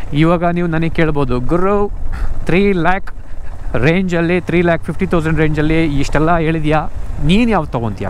ಇವಾಗ ನೀವು ನನಗೆ ಕೇಳ್ಬೋದು ಗುರು ತ್ರೀ ಲ್ಯಾಕ್ ರೇಂಜಲ್ಲಿ ತ್ರೀ ಲ್ಯಾಕ್ ಫಿಫ್ಟಿ ತೌಸಂಡ್ ರೇಂಜಲ್ಲಿ ಇಷ್ಟೆಲ್ಲ ಹೇಳಿದ್ಯಾ ನೀನು ಯಾವ್ದು ತೊಗೊತೀಯ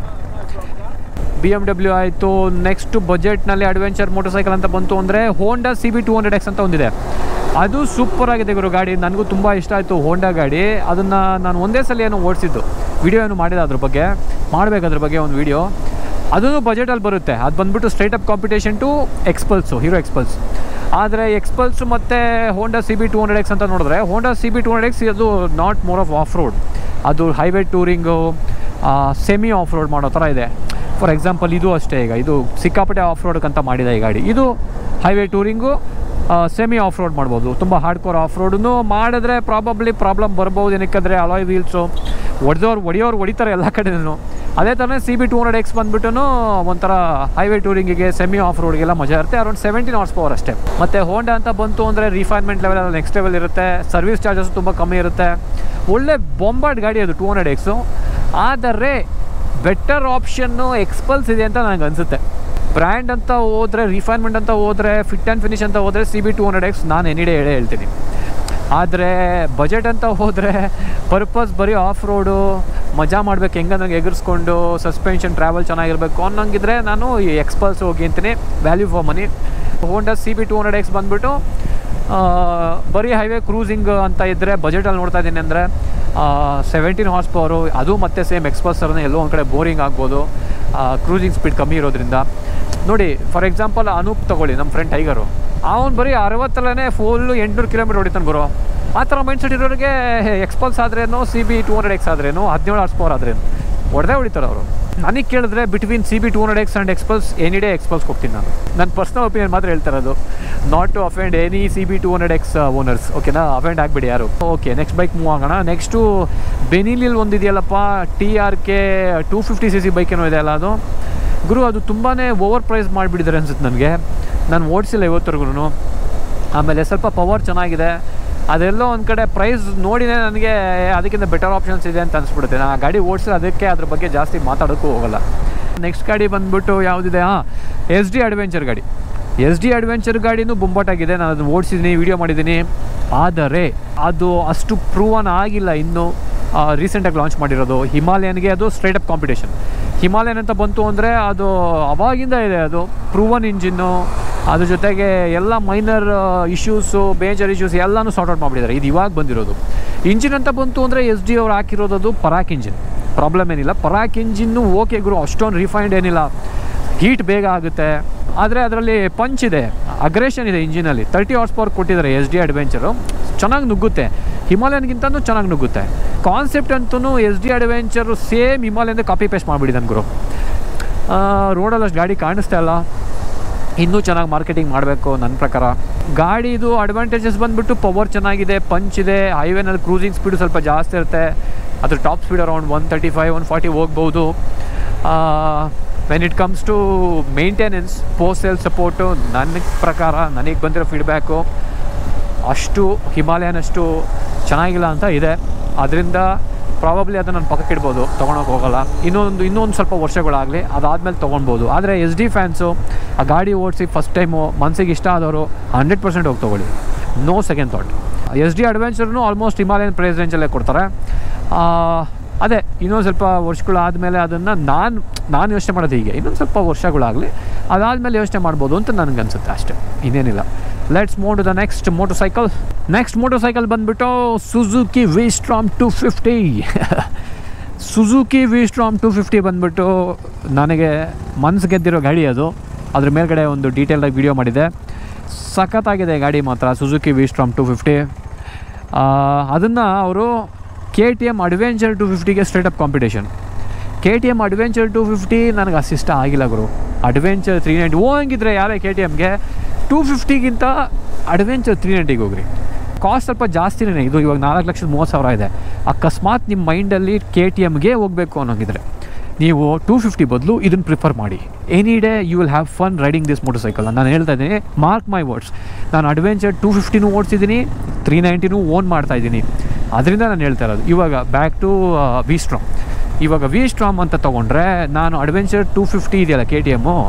ಬಿ ಎಮ್ ಡಬ್ಲ್ಯೂ ಆಯಿತು ನೆಕ್ಸ್ಟ್ ಬಜೆಟ್ನಲ್ಲಿ ಅಡ್ವೆಂಚರ್ ಮೋಟರ್ ಸೈಕಲ್ ಅಂತ ಬಂತು ಅಂದರೆ Honda C B two hundred X ಅಂತ ಒಂದಿದೆ ಅದು ಸೂಪರ್ ಆಗಿದೆ ಗುರು ಗಾಡಿ ನನಗೂ ತುಂಬ ಇಷ್ಟ ಆಯಿತು ಹೋಂಡಾ ಗಾಡಿ ಅದನ್ನು ನಾನು ಒಂದೇ ಸಲ ಏನೋ ಓಡಿಸಿದ್ದು ವಿಡಿಯೋ ಏನು ಮಾಡಿದೆ ಅದ್ರ ಬಗ್ಗೆ ಮಾಡಬೇಕು ಅದ್ರ ಬಗ್ಗೆ ಒಂದು ವಿಡಿಯೋ ಅದೂ ಬಜೆಟಲ್ಲಿ ಬರುತ್ತೆ ಅದು ಬಂದ್ಬಿಟ್ಟು straight up competition to Xpulse Hero Xpulse ಆದರೆ ಎಕ್ಸ್ಪಲ್ಸ್ ಮತ್ತು Honda C B two hundred X ಅಂತ ನೋಡಿದ್ರೆ Honda C B two hundred X ಅದು not more off off road ಅದು highway touring semi off road ಮಾಡೋ ಥರ ಇದೆ ಫಾರ್ ಎಕ್ಸಾಂಪಲ್ ಇದು ಅಷ್ಟೇ ಈಗ ಇದು ಸಿಕ್ಕಾಪಟ್ಟೆ ಆಫ್ ರೋಡ್ಗಂತ ಮಾಡಿದೆ ಈ ಗಾಡಿ ಇದು highway touring semi off road ಮಾಡ್ಬೋದು ತುಂಬ ಹಾರ್ಡ್ ಕೋರ್ ಆಫ್ ರೋಡನ್ನು ಮಾಡಿದ್ರೆ ಪ್ರಾಬಬ್ಲಿ ಪ್ರಾಬ್ಲಮ್ ಬರ್ಬೋದು ಏನಕ್ಕಂದರೆ ಅಲಾಯ್ ವೀಲ್ಸು ಹೊಡೆದವ್ರು ಹೊಡೆಯೋರು ಹೊಡಿತಾರೆ ಎಲ್ಲ ಕಡೆನೂ ಅದೇ ಥರನೇ C B two hundred X ಬಂದ್ಬಿಟ್ಟು ಒಂಥರ ಹೈವೇ ಟೂರಿಂಗಿಗೆ ಸೆಮಿ ಆಫ್ ರೋಡ್ಗೆಲ್ಲ ಮಜಾ ಇರುತ್ತೆ ಅರೌಂಡ್ ಸೆವೆಂಟೀನ್ ಹಾರ್ಸ್ ಪವರ್ ಅಷ್ಟೇ ಮತ್ತು ಹೋಂಡಾ ಅಂತ ಬಂತು ಅಂದರೆ ರಿಫೈನ್ಮೆಂಟ್ ಲೆವೆಲ್ ಎಲ್ಲ ನೆಕ್ಸ್ಟ್ ಲೆವೆಲ್ ಇರುತ್ತೆ ಸರ್ವಿಸ್ ಚಾರ್ಜಸ್ ತುಂಬ ಕಮ್ಮಿ ಇರುತ್ತೆ ಒಳ್ಳೆ ಬೊಂಬಾಟ್ ಗಾಡಿ ಅದು ಟೂ ಹಂಡ್ರೆಡ್ ಎಕ್ಸು ಆದರೆ ಬೆಟರ್ ಆಪ್ಷನ್ನು ಎಕ್ಸ್ಪಲ್ಸ್ ಇದೆ ಅಂತ ನನಗೆ ಅನಿಸುತ್ತೆ ಬ್ರ್ಯಾಂಡ್ ಅಂತ ಹೋದರೆ ರಿಫೈನ್ಮೆಂಟ್ ಅಂತ ಹೋದರೆ ಫಿಟ್ ಆ್ಯಂಡ್ ಫಿನಿಶ್ ಅಂತ ಹೋದರೆ C B two hundred X ನಾನು ಎನಿ ಡೇ ಹೇಳೇ ಹೇಳ್ತೀನಿ ಆದರೆ ಬಜೆಟ್ ಅಂತ ಹೋದರೆ ಪರ್ಪಸ್ ಬರೀ ಆಫ್ ರೋಡು ಮಜಾ ಮಾಡ್ಬೇಕು ಹೆಂಗೆ ನನಗೆ ಎಗರ್ಸ್ಕೊಂಡು ಸಸ್ಪೆನ್ಷನ್ ಟ್ರಾವೆಲ್ ಚೆನ್ನಾಗಿರಬೇಕು ಅನ್ನೋಂಗಿದ್ರೆ ನಾನು ಈ ಎಕ್ಸ್ಪಲ್ಸ್ ಹೋಗಿ ಅಂತೀನಿ value for money Honda C B two hundred X ಬಂದುಬಿಟ್ಟು ಬರೀ ಹೈವೇ ಕ್ರೂಸಿಂಗ್ ಅಂತ ಇದ್ದರೆ ಬಜೆಟಲ್ಲಿ ನೋಡ್ತಾ ಇದ್ದೀನಿ ಅಂದರೆ ಸೆವೆಂಟೀನ್ ಹಾರ್ಸ್ ಪವರು ಅದು ಮತ್ತೆ ಸೇಮ್ ಎಕ್ಸ್ಪಲ್ಸ್ ಥರನೇ ಎಲ್ಲೋ ಒಂದು ಕಡೆ ಬೋರಿಂಗ್ ಆಗ್ಬೋದು ಕ್ರೂಸಿಂಗ್ ಸ್ಪೀಡ್ ಕಮ್ಮಿ ಇರೋದ್ರಿಂದ ನೋಡಿ ಫಾರ್ ಎಕ್ಸಾಂಪಲ್ ಅನೂಪ್ ತಗೊಳ್ಳಿ ನಮ್ಮ ಫ್ರೆಂಡ್ ಟೈಗರು ಅವನು ಬರೀ ಅರವತ್ತಲ್ಲೇ ಫುಲ್ಲು ಎಂಟುನೂರು ಕಿಲೋಮೀಟರ್ ಹೊಡಿತಾನೆ ಬರೋ ಆ ಥರ ಮೈಂಡ್ ಸೆಟ್ ಇರೋರಿಗೆ ಎಕ್ಸ್ಪಲ್ಸ್ ಆದ್ರೇನು C B two hundred X ಆದ್ರೇನು ಹದಿನೇಳು ಹಾರ್ಸ್ ಪವರ್ ಆದ್ರೇನು ಹೊಡೆದೇ ಹೊಡಿತಾರೆ ಅವರು ನನಗೆ ಕೇಳಿದ್ರೆ between C B two hundred X and Xpulse any day Xpulse ಹೋಗ್ತೀನಿ ನಾನು ನನ್ನ ಪರ್ಸ್ನಲ್ ಒಪಿನಿಯನ್ ಮಾತ್ರ ಹೇಳ್ತಿರೋದು not to offend any C B two hundred X owners ಓಕೆನಾ ಅಫೆಂಡ್ ಆಗಬೇಡಿ ಯಾರು ಓಕೆ ನೆಕ್ಸ್ಟ್ ಬೈಕ್ ಮೂವ್ ಆಗೋಣ ನೆಕ್ಸ್ಟು ಬೆನಿಲಿಲ್ ಒಂದಿದೆಯಲ್ಲಪ್ಪ T R K two fifty C C bike ಏನೋ ಇದೆ ಅಲ್ಲ ಅದು ಗುರು ಅದು ತುಂಬಾ ಓವರ್ ಪ್ರೈಸ್ ಮಾಡಿಬಿಟ್ಟಿದ್ದಾರೆ ಅನ್ಸುತ್ತೆ ನನಗೆ ನಾನು ಓಡಿಸಿಲ್ಲ ಇವತ್ತರೆಗೂ ಆಮೇಲೆ ಸ್ವಲ್ಪ ಪವರ್ ಚೆನ್ನಾಗಿದೆ ಅದೆಲ್ಲೋ ಒಂದು ಕಡೆ ಪ್ರೈಸ್ ನೋಡಿನೇ ನನಗೆ ಅದಕ್ಕಿಂತ ಬೆಟರ್ ಆಪ್ಷನ್ಸ್ ಇದೆ ಅಂತ ಅನಿಸ್ಬಿಡುತ್ತೆ ನಾನು ಆ ಗಾಡಿ ಓಡಿಸಿ ಅದಕ್ಕೆ ಅದ್ರ ಬಗ್ಗೆ ಜಾಸ್ತಿ ಮಾತಾಡೋಕ್ಕೂ ಹೋಗಲ್ಲ ನೆಕ್ಸ್ಟ್ ಗಾಡಿ ಬಂದುಬಿಟ್ಟು ಯಾವುದಿದೆ ಹಾಂ ಎಸ್ ಡಿ ಅಡ್ವೆಂಚರ್ ಗಾಡಿ ಎಸ್ ಡಿ ಅಡ್ವೆಂಚರ್ ಗಾಡಿನೂ ಬೊಂಬಾಟಾಗಿದೆ ನಾನು ಅದನ್ನು ಓಡಿಸಿದ್ದೀನಿ ವೀಡಿಯೋ ಮಾಡಿದ್ದೀನಿ ಆದರೆ ಅದು ಅಷ್ಟು ಪ್ರೂವನ್ ಆಗಿಲ್ಲ ಇನ್ನೂ ರೀಸೆಂಟಾಗಿ ಲಾಂಚ್ ಮಾಡಿರೋದು ಹಿಮಾಲಯನ್ಗೆ ಅದು ಸ್ಟ್ರೈಟ್ ಅಪ್ ಕಾಂಪಿಟೇಷನ್ ಹಿಮಾಲಯನ್ ಅಂತ ಬಂತು ಅಂದರೆ ಅದು ಅವಾಗಿಂದ ಇದೆ ಅದು ಪ್ರೂವನ್ ಇಂಜಿನ್ನು ಅದ್ರ ಜೊತೆಗೆ ಎಲ್ಲ ಮೈನರ್ ಇಶ್ಯೂಸು ಮೇಜರ್ ಇಶ್ಯೂಸ್ ಎಲ್ಲನೂ ಸಾರ್ಟ್ ಔಟ್ ಮಾಡಿಬಿಟ್ಟಿದ್ದಾರೆ ಇದು ಇವಾಗ ಬಂದಿರೋದು ಇಂಜಿನ್ ಅಂತ ಬಂತು ಅಂದರೆ ಎಸ್ ಡಿ ಅವ್ರು ಹಾಕಿರೋದು ಅದು ಪರಾಕ್ ಇಂಜಿನ್ ಪ್ರಾಬ್ಲಮ್ ಏನಿಲ್ಲ ಪರಾಕ್ ಇಂಜಿನ್ನು ಓಕೆ ಗುರು ಅಷ್ಟೊಂದು ರಿಫೈನ್ಡ್ ಏನಿಲ್ಲ ಹೀಟ್ ಬೇಗ ಆಗುತ್ತೆ ಆದರೆ ಅದರಲ್ಲಿ ಪಂಚ್ ಇದೆ ಅಗ್ರೆಷನ್ ಇದೆ ಇಂಜಿನಲ್ಲಿ ತರ್ಟಿ ಹಾರ್ಸ್ ಪವರ್ ಕೊಟ್ಟಿದ್ದಾರೆ ಎಸ್ ಡಿ ಅಡ್ವೆಂಚರು ಚೆನ್ನಾಗಿ ನುಗ್ಗುತ್ತೆ ಹಿಮಾಲಯನ್ಗಿಂತನೂ ಚೆನ್ನಾಗಿ ನುಗ್ಗುತ್ತೆ ಕಾನ್ಸೆಪ್ಟ್ ಅಂತೂ ಎಸ್ ಡಿ ಅಡ್ವೆಂಚರು ಸೇಮ್ ಹಿಮಾಲಯದ ಕಾಪಿ ಪೇಸ್ಟ್ ಮಾಡಿಬಿಟ್ಟಿದ್ದಾನೆ ಗುರು ರೋಡಲ್ಲಿ ಅಷ್ಟು ಗಾಡಿ ಕಾಣಿಸ್ತಾ ಇಲ್ಲ ಇನ್ನೂ ಚೆನ್ನಾಗಿ ಮಾರ್ಕೆಟಿಂಗ್ ಮಾಡಬೇಕು ನನ್ನ ಪ್ರಕಾರ ಗಾಡಿದು ಅಡ್ವಾಂಟೇಜಸ್ ಬಂದುಬಿಟ್ಟು ಪವರ್ ಚೆನ್ನಾಗಿದೆ ಪಂಚ್ ಇದೆ ಹೈವೇನಲ್ಲಿ ಕ್ರೂಸಿಂಗ್ ಸ್ಪೀಡು ಸ್ವಲ್ಪ ಜಾಸ್ತಿ ಇರುತ್ತೆ ಅದ್ರ top speed around one thirty five one forty ಹೋಗ್ಬೋದು when it comes to maintenance post sale support ನನ್ನ ಪ್ರಕಾರ ನನಗೆ ಬಂದಿರೋ ಫೀಡ್ಬ್ಯಾಕು ಅಷ್ಟು ಹಿಮಾಲಯನ್ ಅಷ್ಟು ಚೆನ್ನಾಗಿಲ್ಲ ಅಂತ ಇದೆ ಅದರಿಂದ ಪ್ರಾಬಬ್ಲಿ ಅದನ್ನು ನಾನು ಪಕ್ಕಕ್ಕೆ ಇಡ್ಬೋದು ತೊಗೊಳಕ್ಕೆ ಹೋಗಲ್ಲ ಇನ್ನೊಂದು ಇನ್ನೊಂದು ಸ್ವಲ್ಪ ವರ್ಷಗಳಾಗಲಿ ಅದಾದಮೇಲೆ ತೊಗೊಳ್ಬೋದು ಆದರೆ ಎಸ್ ಡಿ ಫ್ಯಾನ್ಸು ಆ ಗಾಡಿ ಓಡಿಸಿ ಫಸ್ಟ್ ಟೈಮು ಮನಸ್ಸಿಗೆ ಇಷ್ಟ ಆದವರು ಹಂಡ್ರೆಡ್ ಪರ್ಸೆಂಟ್ ಹೋಗಿ ತೊಗೊಳ್ಳಿ no second thought S D ಅಡ್ವೆಂಚರ್ನು ಆಲ್ಮೋಸ್ಟ್ ಹಿಮಾಲಯನ್ ಪ್ರೈಸ್ ರೇಂಜಲ್ಲೇ ಕೊಡ್ತಾರೆ ಅದೇ ಇನ್ನೊಂದು ಸ್ವಲ್ಪ ವರ್ಷಗಳಾದಮೇಲೆ ಅದನ್ನು ನಾನು ನಾನು ಯೋಚನೆ ಮಾಡೋದು ಹೀಗೆ ಇನ್ನೊಂದು ಸ್ವಲ್ಪ ವರ್ಷಗಳಾಗಲಿ ಅದಾದಮೇಲೆ ಯೋಚನೆ ಮಾಡ್ಬೋದು ಅಂತ ನನಗೆ ಅನಿಸುತ್ತೆ ಅಷ್ಟೇ ಇನ್ನೇನಿಲ್ಲ let's move the next motorcycle next motorcycle ಬಂದುಬಿಟ್ಟು Suzuki V Strom two fifty Suzuki V Strom two fifty ಬಂದುಬಿಟ್ಟು ನನಗೆ ಮನಸ್ಸು ಗೆದ್ದಿರೋ ಗಾಡಿ ಅದು ಅದ್ರ ಮೇಲ್ಗಡೆ ಒಂದು ಡೀಟೇಲ್ಡಾಗಿ ವಿಡಿಯೋ ಮಾಡಿದೆ ಸಖತ್ತಾಗಿದೆ ಗಾಡಿ ಮಾತ್ರ Suzuki V Strom two fifty ಅದನ್ನು ಅವರು K T M adventure two ಫಿಫ್ಟಿಗೆ straight up competition K T M adventure two fifty ನನಗೆ ಅಸಿಷ್ಟ ಆಗಿಲ್ಲ ಗುರು ಅಡ್ವೆಂಚರ್ ತ್ರೀ ನೈಂಟಿ ಹೋಗಿದ್ರೆ ಯಾರೇ ಕೆ ಟಿ ಎಮ್ಗೆ ಟೂ ಫಿಫ್ಟಿಗಿಂತ ಅಡ್ವೆಂಚರ್ ತ್ರೀ ನೈಂಟಿಗೆ ಹೋಗ್ರಿ ಕಾಸ್ಟ್ ಸ್ವಲ್ಪ ಜಾಸ್ತಿನೇ ಇದು ಇವಾಗ ನಾಲ್ಕು ಲಕ್ಷದ ಮೂವತ್ತು ಸಾವಿರ ಇದೆ ಅಕಸ್ಮಾತ್ ನಿಮ್ಮ ಮೈಂಡಲ್ಲಿ ಕೆ ಟಿ ಎಮ್ಗೆ ಹೋಗಬೇಕು ಅನ್ನೋಂಗಿದ್ರೆ ನೀವು ಟೂ ಫಿಫ್ಟಿ ಬದಲು ಇದನ್ನು ಪ್ರಿಫರ್ ಮಾಡಿ any day you will have fun riding this motorcycle ನಾನು ಹೇಳ್ತಾ ಇದ್ದೀನಿ ಮಾರ್ಕ್ ಮೈ ವರ್ಡ್ಸ್ ನಾನು ಅಡ್ವೆಂಚರ್ ಟೂ ಫಿಫ್ಟಿನೂ ಓಡಿಸಿದ್ದೀನಿ ತ್ರೀ ನೈಂಟಿನೂ ಓನ್ ಮಾಡ್ತಾ ಇದ್ದೀನಿ ಅದರಿಂದ ನಾನು ಹೇಳ್ತಾ ಇರೋದು ಇವಾಗ ಬ್ಯಾಕ್ ಟು ವಿ ಸ್ಟ್ರಾಮ್ ಇವಾಗ ವಿ ಸ್ಟ್ರಾಮ್ ಅಂತ ತೊಗೊಂಡ್ರೆ ನಾನು ಅಡ್ವೆಂಚರ್ ಟೂ ಫಿಫ್ಟಿ ಇದೆಯಲ್ಲ ಕೆ ಟಿ ಎಮ್ಮು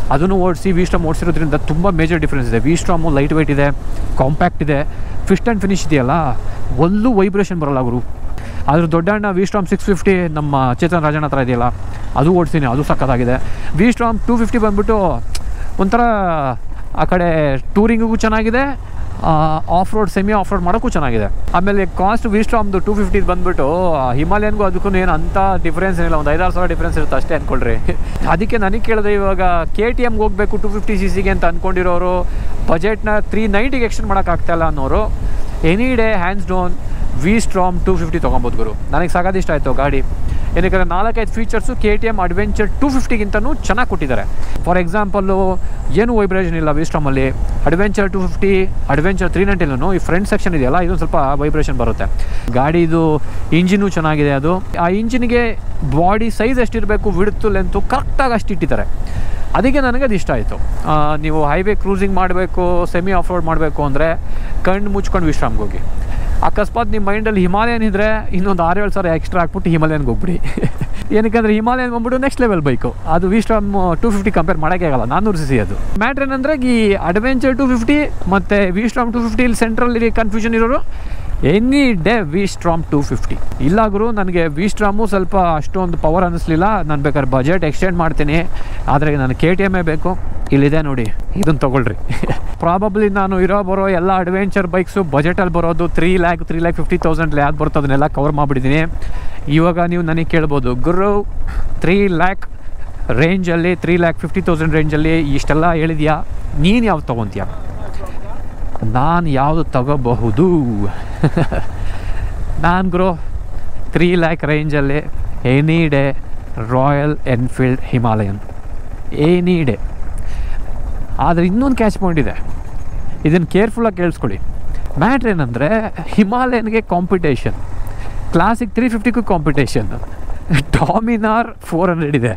ಅದನ್ನು ಓಡಿಸಿ ವಿ ಸ್ಟ್ರಾಮ್ ಓಡಿಸಿರೋದ್ರಿಂದ ತುಂಬ ಮೇಜರ್ ಡಿಫ್ರೆನ್ಸ್ ಇದೆ ವಿ ಸ್ಟ್ರಾಮು ಲೈಟ್ ವೆಯ್ಟ್ ಇದೆ ಕಾಂಪ್ಯಾಕ್ಟ್ ಇದೆ ಫಿಸ್ಟ್ ಆ್ಯಂಡ್ ಫಿನಿಶ್ ಇದೆಯಲ್ಲ ಒಲ್ಲೂ ವೈಬ್ರೇಷನ್ ಬರಲ್ಲ ಅವರು ಅದ್ರ ದೊಡ್ಡ ಅಣ್ಣ ವಿ ಸ್ಟ್ರಾಮ್ ಸಿಕ್ಸ್ ಫಿಫ್ಟಿ ನಮ್ಮ ಚೇತನ್ ರಾಜಣ್ಣ ಹತ್ರ ಇದೆಯಲ್ಲ ಅದು ಓಡಿಸ್ತೀನಿ ಅದು ಸಕ್ಕತ್ತಾಗಿದೆ ವಿ ಸ್ಟ್ರಾಮ್ ಟೂ ಫಿಫ್ಟಿ ಬಂದುಬಿಟ್ಟು ಒಂಥರ ಆ ಕಡೆ ಟೂರಿಂಗಿಗೂ ಚೆನ್ನಾಗಿದೆ off road semi off road ಮಾಡೋಕ್ಕೂ ಚೆನ್ನಾಗಿದೆ ಆಮೇಲೆ ಕಾಸ್ಟ್ ವಿ ಸ್ಟ್ರಾಮ್ದು ಟೂ ಫಿಫ್ಟಿದು ಬಂದುಬಿಟ್ಟು ಹಿಮಾಲಯನ್ಗೂ ಅದಕ್ಕೂ ಏನು ಅಂಥ ಡಿಫ್ರೆನ್ಸ್ ಏನಿಲ್ಲ ಒಂದು ಐದಾರು ಸಾವಿರ ಡಿಫ್ರೆನ್ಸ್ ಇರುತ್ತೆ ಅಷ್ಟೇ ಅಂದ್ಕೊಳ್ರಿ ಅದಕ್ಕೆ ನನಗೆ ಕೇಳಿದೆ ಇವಾಗ ಕೆ ಟಿ ಎಮ್ಗೆ ಹೋಗಬೇಕು ಟೂ ಫಿಫ್ಟಿ ಸಿ ಸಿಗೆ ಅಂತ ಅಂದ್ಕೊಂಡಿರೋರು ಬಜೆಟ್ನ ತ್ರೀ ನೈಂಟಿಗೆ ಎಕ್ಸ್ಟೆಂಡ್ ಮಾಡೋಕ್ಕಾಗ್ತಾಯಿಲ್ಲ ಅನ್ನೋರು any day hands down V Strom two fifty ತೊಗೊಬೋದು ಗುರು ನನಗೆ ಸಾಕಾದ ಇಷ್ಟ ಆಯಿತು ಗಾಡಿ ಏನಕ್ಕೆ ನಾಲ್ಕೈದು features K T M adventure two ಫಿಫ್ಟಿಗಿಂತನೂ ಚೆನ್ನಾಗಿ ಕೊಟ್ಟಿದ್ದಾರೆ ಫಾರ್ ಎಕ್ಸಾಂಪಲ್ಲು ಏನು ವೈಬ್ರೇಷನ್ ಇಲ್ಲ ವಿ ಸ್ಟ್ರಾಮಲ್ಲಿ adventure two fifty adventure three ನೈಂಟಿಲೂ ಈ ಫ್ರಂಟ್ ಸೆಕ್ಷನ್ ಇದೆಯಲ್ಲ ಇದೊಂದು ಸ್ವಲ್ಪ ವೈಬ್ರೇಷನ್ ಬರುತ್ತೆ ಗಾಡಿದು ಇಂಜಿನು ಚೆನ್ನಾಗಿದೆ ಅದು ಆ ಇಂಜಿನ್ಗೆ ಬಾಡಿ ಸೈಜ್ ಎಷ್ಟಿರಬೇಕು ವಿಡ್ತು ಲೆಂತು ಕರೆಕ್ಟಾಗಿ ಅಷ್ಟು ಇಟ್ಟಿದ್ದಾರೆ ಅದಕ್ಕೆ ನನಗೆ ಅದು ಇಷ್ಟ ಆಯಿತು ನೀವು ಹೈವೇ ಕ್ರೂಸಿಂಗ್ ಮಾಡಬೇಕು ಸೆಮಿ ಆಫ್ ರೋಡ್ ಮಾಡಬೇಕು ಅಂದರೆ ಕಣ್ಣು ಮುಚ್ಕೊಂಡು ವಿಶ್ರಾಮ್ಗೆ ಹೋಗಿ ಅಕಸ್ಮಾತ್ ನಿಮ್ಮ ಮೈಂಡಲ್ಲಿ ಹಿಮಾಲಯನ್ ಇದ್ದರೆ ಇನ್ನೊಂದು ಆರು ಏಳು ಸಾವಿರ ಎಕ್ಸ್ಟ್ರಾ ಹಾಕ್ಬಿಟ್ಟು ಹಿಮಾಲಯನ್ಗೆ ಹೋಗ್ಬಿಡಿ ಏನಕ್ಕೆ ಹಿಮಾಲಯನ್ ಬಂದ್ಬಿಟ್ಟು ನೆಕ್ಸ್ಟ್ ಲೆವೆಲ್ ಬೈಕು ಅದು ವಿಸ್ಟಾಮ್ ಟೂ ಫಿಫ್ಟಿ ಕಂಪೇರ್ ಮಾಡೋಕ್ಕೆ ಆಗಲ್ಲ ನಾನ್ನೂರು ಸಿ ಸಿ ಅದು ಮ್ಯಾಟ್ರ್ ಏನಂದರೆ ಈ ಅಡ್ವೆಂಚರ್ ಟೂ ಫಿಫ್ಟಿ ಮತ್ತು ವಿಸ್ಟಾಮ್ ಟೂ ಫಿಫ್ಟಿ ಇಲ್ಲಿ ಸೆಂಟ್ರಲ್ಲಿ ಕನ್ಫ್ಯೂಷನ್ ಇರೋರು any day V Strom two fifty ಇಲ್ಲ ಗುರು ನನಗೆ ವಿ ಸ್ಟ್ರಾಮು ಸ್ವಲ್ಪ ಅಷ್ಟೊಂದು ಪವರ್ ಅನ್ನಿಸ್ಲಿಲ್ಲ ನಾನು ಬೇಕಾದ್ರೆ ಬಜೆಟ್ ಎಕ್ಸ್ಟೆಂಡ್ ಮಾಡ್ತೀನಿ ಆದರೆ ನನಗೆ ಕೆ ಟಿ ಎಮ್ಮೇ ಬೇಕು ಇಲ್ಲಿದೆ ನೋಡಿ ಇದನ್ನು ತೊಗೊಳ್ರಿ ಪ್ರಾಬಬ್ಲಿ ನಾನು ಇರೋ ಬರೋ ಎಲ್ಲ ಅಡ್ವೆಂಚರ್ ಬೈಕ್ಸು ಬಜೆಟಲ್ಲಿ ಬರೋದು three lakh three lakh fifty ತೌಸಂಡ್ಲಿ ಯಾವ್ದು ಬರ್ತದೆ ಅದನ್ನೆಲ್ಲ ಕವರ್ ಮಾಡಿಬಿಟ್ಟಿದ್ದೀನಿ ಇವಾಗ ನೀವು ನನಗೆ ಕೇಳ್ಬೋದು ಗುರು ತ್ರೀ ಲ್ಯಾಕ್ ರೇಂಜಲ್ಲಿ ತ್ರೀ ಲ್ಯಾಕ್ ಫಿಫ್ಟಿ ತೌಸಂಡ್ ರೇಂಜಲ್ಲಿ ಇಷ್ಟೆಲ್ಲ ಹೇಳಿದ್ಯಾ ನೀನು ಯಾವ್ದು ತೊಗೊತೀಯ ನಾನು ಯಾವುದು ತಗೋಬಹುದು ನಾನು ಗ್ರೋ ತ್ರೀ ಲ್ಯಾಕ್ ರೇಂಜಲ್ಲಿ any day Royal Enfield Himalayan any day ಆದರೆ ಇನ್ನೊಂದು ಕ್ಯಾಚ್ ಪಾಯಿಂಟ್ ಇದೆ ಇದನ್ನು ಕೇರ್ಫುಲ್ಲಾಗಿ ಕೇಳಿಸ್ಕೊಳ್ಳಿ ಮ್ಯಾಟ್ರ್ ಏನಂದರೆ ಹಿಮಾಲಯನ್ಗೆ ಕಾಂಪಿಟೇಷನ್ ಕ್ಲಾಸಿಕ್ ತ್ರೀ ಫಿಫ್ಟಿಗೂ ಕಾಂಪಿಟೇಷನ್ ಡಾಮಿನಾರ್ ಫೋರ್ ಹಂಡ್ರೆಡ್ ಇದೆ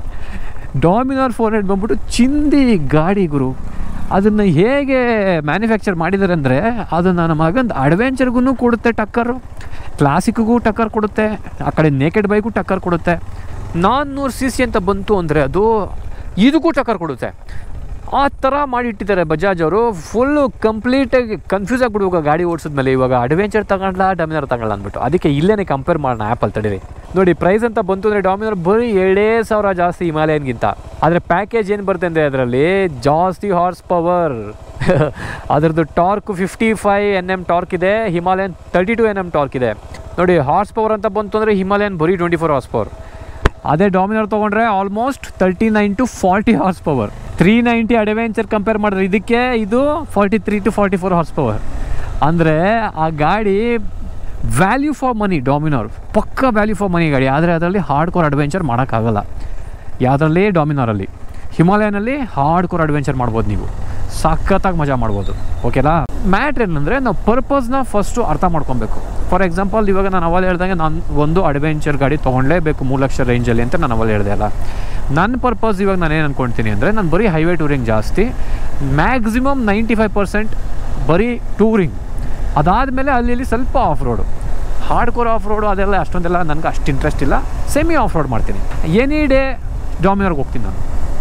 ಡಾಮಿನಾರ್ ಫೋರ್ ಹಂಡ್ರೆಡ್ ಬಂದ್ಬಿಟ್ಟು ಚಿಂದಿ ಗಾಡಿ ಗುರು ಅದನ್ನು ಹೇಗೆ ಮ್ಯಾನುಫ್ಯಾಕ್ಚರ್ ಮಾಡಿದ್ದಾರೆ ಅಂದರೆ ಅದು ನನ್ನ ಮಗಂದು ಅಡ್ವೆಂಚರ್ಗೂ ಕೊಡುತ್ತೆ ಟಕ್ಕರು ಕ್ಲಾಸಿಕ್ಗೂ ಟಕ್ಕರ್ ಕೊಡುತ್ತೆ ಆ ಕಡೆ ನೇಕೆಡ್ ಬೈಕು ಟಕ್ಕರ್ ಕೊಡುತ್ತೆ ನಾನ್ನೂರು ಸಿ ಸಿ ಅಂತ ಬಂತು ಅಂದರೆ ಅದು ಇದಕ್ಕೂ ಟಕ್ಕರ್ ಕೊಡುತ್ತೆ ಆ ಥರ ಮಾಡಿಟ್ಟಿದ್ದಾರೆ ಬಜಾಜ್ ಅವರು ಫುಲ್ಲು ಕಂಪ್ಲೀಟಾಗಿ ಕನ್ಫ್ಯೂಸ್ ಆಗಿಬಿಡುವಾಗ ಗಾಡಿ ಓಡಿಸಿದ್ಮೇಲೆ ಇವಾಗ ಅಡ್ವೆಂಚರ್ ತಗೊಳ್ಳ ಡಾಮಿನರ್ ತಗೊಳ್ಳ ಅಂದ್ಬಿಟ್ಟು ಅದಕ್ಕೆ ಇಲ್ಲೇ ಕಂಪೇರ್ ಮಾಡೋಣ ಆ್ಯಪಲ್ ತಡೀರಿ ನೋಡಿ ಪ್ರೈಸ್ ಅಂತ ಬಂತು ಅಂದರೆ ಡಾಮಿನರ್ ಬರೀ ಎರಡೇ ಸಾವಿರ ಜಾಸ್ತಿ ಹಿಮಾಲಯನ್ಗಿಂತ ಆದರೆ ಪ್ಯಾಕೇಜ್ ಏನು ಬರುತ್ತೆ ಅಂದರೆ ಅದರಲ್ಲಿ ಜಾಸ್ತಿ ಹಾರ್ಸ್ ಪವರ್ ಅದರದ್ದು torque fifty five N M torque ಇದೆ Himalayan thirty two N M torque ಇದೆ ನೋಡಿ ಹಾರ್ಸ್ ಪವರ್ ಅಂತ ಬಂತು ಅಂದರೆ ಹಿಮಾಲಯನ್ ಬರೀ ಟ್ವೆಂಟಿ ಫೋರ್ ಹಾರ್ಸ್ ಪವರ್ ಅದೇ ಡಾಮಿನರ್ ತೊಗೊಂಡ್ರೆ almost thirty nine to forty horsepower three ninety adventure compare ಮಾಡಿದ್ರೆ ಇದಕ್ಕೆ ಇದು forty three to forty four horsepower ಅಂದರೆ ಆ ಗಾಡಿ ವ್ಯಾಲ್ಯೂ ಫಾರ್ ಮನಿ ಡಾಮಿನೋರ್ ಪಕ್ಕ ವ್ಯಾಲ್ಯೂ ಫಾರ್ ಮನಿ ಗಾಡಿ ಆದರೆ ಅದರಲ್ಲಿ ಹಾರ್ಡ್ ಕೋರ್ ಅಡ್ವೆಂಚರ್ ಮಾಡೋಕ್ಕಾಗಲ್ಲ ಯಾವುದರಲ್ಲಿ ಡಾಮಿನಾರಲ್ಲಿ ಹಿಮಾಲಯನಲ್ಲಿ ಹಾರ್ಡ್ ಕೋರ್ ಅಡ್ವೆಂಚರ್ ಮಾಡ್ಬೋದು ನೀವು ಸಖತ್ತಾಗಿ ಮಜಾ ಮಾಡ್ಬೋದು ಓಕೆನಾ ಮ್ಯಾಟ್ರ್ ಏನಂದರೆ ನಾವು ಪರ್ಪಸ್ನ ಫಸ್ಟು ಅರ್ಥ ಮಾಡ್ಕೊಬೇಕು ಫಾರ್ ಎಕ್ಸಾಂಪಲ್ ಇವಾಗ ನಾನು ಅವಾಗ ಹೇಳ್ದಂಗೆ ನಾನು ಒಂದು ಅಡ್ವೆಂಚರ್ ಗಾಡಿ ತೊಗೊಳ್ಳೇಬೇಕು ಮೂರು ಲಕ್ಷ ರೇಂಜಲ್ಲಿ ಅಂತ ನಾನು ಅವಾಗ ಹೇಳಿದೆ ಅಲ್ಲ ನನ್ನ ಪರ್ಪಸ್ ಇವಾಗ ನಾನು ಏನು ಅಂದ್ಕೊಳ್ತೀನಿ ಅಂದರೆ ನಾನು ಬರೀ ಹೈವೇ ಟೂರಿಂಗ್ ಜಾಸ್ತಿ ಮ್ಯಾಕ್ಸಿಮಮ್ ನೈಂಟಿ ಫೈವ್ ಪರ್ಸೆಂಟ್ ಬರೀ ಟೂರಿಂಗ್ ಅದಾದಮೇಲೆ ಅಲ್ಲಿ ಇಲ್ಲಿ ಸ್ವಲ್ಪ off road hardcore off road ಅದೆಲ್ಲ ಅಷ್ಟೊಂದೆಲ್ಲ ನನಗೆ ಅಷ್ಟು ಇಂಟ್ರೆಸ್ಟ್ ಇಲ್ಲ ಸೆಮಿ ಆಫ್ ರೋಡ್ ಮಾಡ್ತೀನಿ ಎನಿ ಡೇ ಡಾಮಿನರ್ಗೆ ಹೋಗ್ತೀನಿ ನಾನು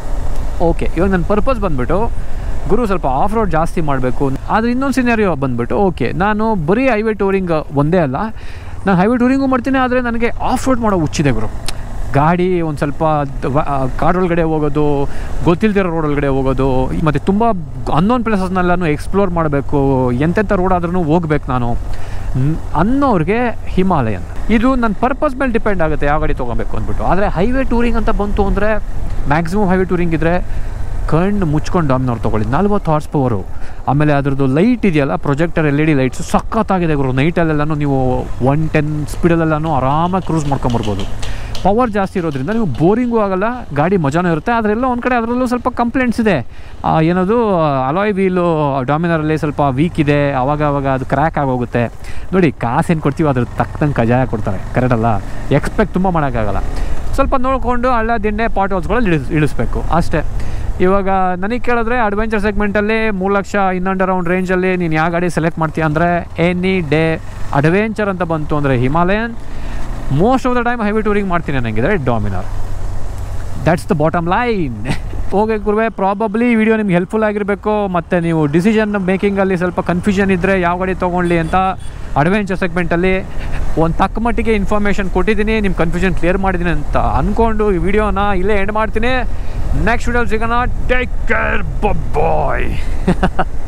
ಓಕೆ ಇವಾಗ ನನ್ನ ಪರ್ಪಸ್ ಬಂದುಬಿಟ್ಟು ಗುರು ಸ್ವಲ್ಪ ಆಫ್ ರೋಡ್ ಜಾಸ್ತಿ ಮಾಡಬೇಕು ಆದರೆ ಇನ್ನೊಂದು ಸಿನಾರಿಯೋ ಬಂದುಬಿಟ್ಟು ಓಕೆ ನಾನು ಬರೀ ಹೈವೇ ಟೂರಿಂಗ್ ಒಂದೇ ಅಲ್ಲ ನಾನು ಹೈವೇ ಟೂರಿಂಗು ಮಾಡ್ತೀನಿ ಆದರೆ ನನಗೆ ಆಫ್ ರೋಡ್ ಮಾಡೋ ಹುಚ್ಚಿದೆ ಗುರು ಗಾಡಿ ಒಂದು ಸ್ವಲ್ಪ ಕಾಡೊಳಗಡೆ ಹೋಗೋದು ಗೊತ್ತಿಲ್ದಿರೋ ರೋಡ್ ಒಳಗಡೆ ಹೋಗೋದು ಮತ್ತು ತುಂಬ ಅನ್ನೋನ್ ಪ್ಲೇಸಸ್ನೆಲ್ಲನೂ ಎಕ್ಸ್ಪ್ಲೋರ್ ಮಾಡಬೇಕು ಎಂತೆಂಥ ರೋಡ್ ಆದ್ರೂ ಹೋಗ್ಬೇಕು ನಾನು ನ್- ಅನ್ನೋರಿಗೆ ಹಿಮಾಲಯನ್ ಇದು ನನ್ನ ಪರ್ಪಸ್ ಮೇಲೆ ಡಿಪೆಂಡ್ ಆಗುತ್ತೆ ಯಾವ ಗಾಡಿ ತೊಗೊಬೇಕು ಅಂದ್ಬಿಟ್ಟು ಆದರೆ ಹೈವೇ ಟೂರಿಂಗ್ ಅಂತ ಬಂತು ಅಂದರೆ ಮ್ಯಾಕ್ಸಿಮಮ್ ಹೈವೇ ಟೂರಿಂಗ್ ಇದ್ದರೆ ಕಣ್ಣು ಮುಚ್ಕೊಂಡು ಡಾಮಿನೋರ್ ತೊಗೊಳ್ಳಿ ನಲ್ವತ್ತು ಹಾರ್ಸ್ ಪವರು ಆಮೇಲೆ ಅದ್ರದ್ದು ಲೈಟ್ ಇದೆಯಲ್ಲ projector L E D lights ಸಖತ್ತಾಗಿದೆ ಗುರು ನೈಟಲ್ಲೆಲ್ಲನೂ ನೀವು ಒನ್ ಟೆನ್ ಸ್ಪೀಡಲ್ಲೆಲ್ಲನೂ ಆರಾಮಾಗಿ ಕ್ರೂಸ್ ಮಾಡ್ಕೊಂಬರ್ಬೋದು ಪವರ್ ಜಾಸ್ತಿ ಇರೋದ್ರಿಂದ ನೀವು ಬೋರಿಂಗೂ ಆಗಲ್ಲ ಗಾಡಿ ಮಜಾನೂ ಇರುತ್ತೆ ಅದರೆಲ್ಲ ಒಂದು ಕಡೆ ಅದರಲ್ಲೂ ಸ್ವಲ್ಪ ಕಂಪ್ಲೇಂಟ್ಸ್ ಇದೆ ಆ, ಏನದು ಅಲಾಯ್ ವೀಲು ಡಾಮಿನರಲ್ಲಿ ಸ್ವಲ್ಪ ವೀಕ್ ಇದೆ ಅವಾಗ ಅವಾಗ ಅದು ಕ್ರ್ಯಾಕ್ ಆಗೋಗುತ್ತೆ ನೋಡಿ ಕಾಸೇನು ಕೊಡ್ತೀವಿ ಅದ್ರ ತಕ್ಕಂಗೆ ಕಜಾಯ ಕೊಡ್ತಾರೆ ಕರೆಕ್ಟ್ ಅಲ್ಲ ಎಕ್ಸ್ಪೆಕ್ಟ್ ತುಂಬ ಮಾಡೋಕ್ಕಾಗಲ್ಲ ಸ್ವಲ್ಪ ನೋಡಿಕೊಂಡು ಹಳ್ಳ ದಿಣ್ಣೆ ಪಾಟ್ ಹೌಸ್ಗಳಲ್ಲಿ ಇಳಿಸ್ ಇಳಿಸ್ಬೇಕು ಅಷ್ಟೇ ಇವಾಗ ನನಗೆ ಕೇಳಿದ್ರೆ ಅಡ್ವೆಂಚರ್ ಸೆಗ್ಮೆಂಟಲ್ಲಿ ಮೂರು ಲಕ್ಷ ಇನ್ನೊಂದು ಅರೌಂಡ್ ರೇಂಜಲ್ಲಿ ನೀನು ಯಾವ ಗಾಡಿ ಸೆಲೆಕ್ಟ್ ಮಾಡ್ತೀಯ ಅಂದರೆ ಎನಿ ಡೇ ಅಡ್ವೆಂಚರ್ ಅಂತ ಬಂತು ಅಂದರೆ Himalayan most of the time highway touring ಮಾಡ್ತೀನಿ ನನಗಿದ್ರೆ Dominar that's the bottom line okay ಗುರುವೆ ಪ್ರಾಬಬ್ಲಿ ಈ ವಿಡಿಯೋ ನಿಮ್ಗೆ ಹೆಲ್ಪ್ಫುಲ್ ಆಗಿರಬೇಕು ಮತ್ತು ನೀವು ಡಿಸಿಷನ್ ಮೇಕಿಂಗಲ್ಲಿ ಸ್ವಲ್ಪ ಕನ್ಫ್ಯೂಷನ್ ಇದ್ದರೆ ಯಾವ ಗಾಡಿ ತೊಗೊಳ್ಳಿ ಅಂತ ಅಡ್ವೆಂಚರ್ ಸೆಗ್ಮೆಂಟಲ್ಲಿ ಒಂದು ತಕ್ಕ ಮಟ್ಟಿಗೆ ಇನ್ಫಾರ್ಮೇಷನ್ ಕೊಟ್ಟಿದ್ದೀನಿ ನಿಮ್ಮ ಕನ್ಫ್ಯೂಷನ್ ಕ್ಲಿಯರ್ ಮಾಡಿದ್ದೀನಿ ಅಂತ ಅಂದ್ಕೊಂಡು ಈ ವಿಡಿಯೋನ ಇಲ್ಲೇ ಎಂಡ್ ಮಾಡ್ತೀನಿ ನೆಕ್ಸ್ಟ್ ವಿಡಿಯೋ ಸಿಗೋಣ ಟೇಕ್ ಕೇರ್ ಬಾಯ್